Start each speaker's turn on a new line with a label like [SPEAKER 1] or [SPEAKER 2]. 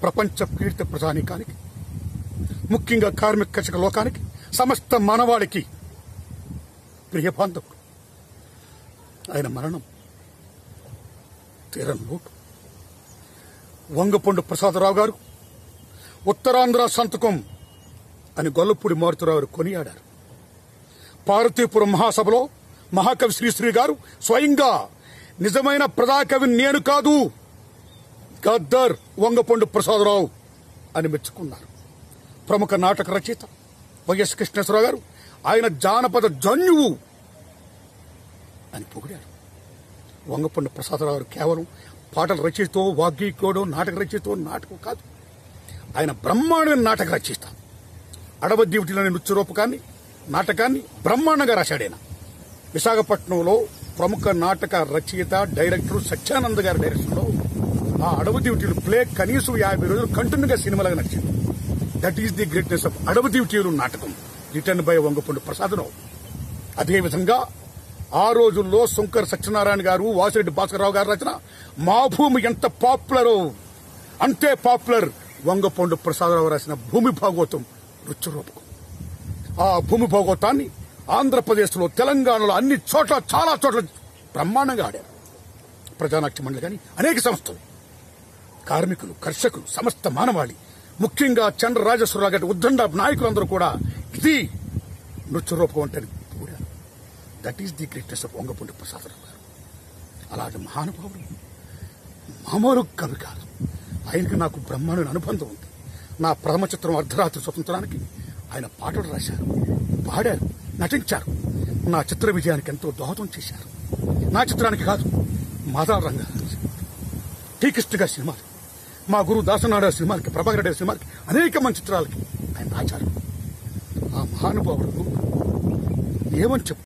[SPEAKER 1] ప్రపంచ పీడిత ప్రజానీకానికి ముఖ్యంగా కార్మిక కర్షక లోకానికి సమస్త మానవాళికి ప్రియబాంధవుడు ఆయన మరణం తీరం లోటు వంగపొండు ప్రసాదరావు గారు ఉత్తరాంధ్ర సంతకం అని గొల్లపూడి మారుతురావు గారు కొనియాడారు పార్వతీపురం మహాసభలో మహాకవి శ్రీశ్రీ గారు స్వయంగా నిజమైన ప్రజాకవి నేను కాదు గద్దర్ వంగపొండు ప్రసాదరావు అని మెచ్చుకున్నారు ప్రముఖ నాటక రచయిత వైఎస్ కృష్ణేశ్వరరావు గారు ఆయన జానపద జన్యువు అని పొగిడారు వంగపొండు ప్రసాదరావు గారు కేవలం పాటల రచయితో వాగ్గీకోడు నాటక రచయితో నాటకం కాదు ఆయన బ్రహ్మాండమైన నాటక రచయిత అడవ డ్యూటీలోని నృత్య రూపకాన్ని నాటకాన్ని బ్రహ్మాండంగా రాశాడు ఆయన విశాఖపట్నంలో ప్రముఖ నాటక రచయిత డైరెక్టర్ సత్యానంద్ గారి డైరెక్షన్లో ఆ అడవి డ్యూటీలు ప్లే కనీసం యాభై రోజులు కంటిన్యూగా సినిమాలుగా నడిచింది that is the greatness of అడవి డ్యూటీలు నాటకం రిటర్న్ బై వంగపండు ప్రసాదరావు అదేవిధంగా ఆ రోజుల్లో శంకర్ సత్యనారాయణ గారు వాసిరెడ్డి భాస్కరరావు గారు రచన మా భూమి ఎంత పాపులరో అంతే పాపులర్ వంగపండు ప్రసాదరావు రాసిన భూమి భాగవతం రుచిరూపకం ఆ భూమి భాగవతాన్ని ఆంధ్రప్రదేశ్లో తెలంగాణలో అన్ని చోట్ల చాలా చోట్ల బ్రహ్మాండంగా ఆడారు ప్రజానాట్య మండలి కానీ అనేక సంస్థలు కార్మికులు కర్షకులు సమస్త మానవాళి ముఖ్యంగా చంద్ర రాజేశ్వరరావు గారి ఉద్దండ నాయకులందరూ కూడా ఇది నృత్య రూపకం అంటే కూడారు that is the greatest of Vangapudi Prasadarao గారు అలాంటి మహానుభావుడు మామూలు కవి కాదు ఆయనకి నాకు బ్రహ్మాండమైన అనుబంధం ఉంది నా ప్రథమ చిత్రం అర్ధరాత్రి స్వతంత్రానికి ఆయన పాటలు రాశారు పాడారు నటించారు నా చిత్ర విజయానికి ఎంతో దోహదం చేశారు నా చిత్రానికి కాదు మాధవ రంగారావు టీకృష్ణ గారి సినిమాలు మా గురువు దాసనాడ సినిమాలకి ప్రభాకర్ రెడ్డి సినిమాలకి అనేక మంది చిత్రాలకి ఆయన రాశారు ఆ మహానుభావుడు ఏమని చెప్పు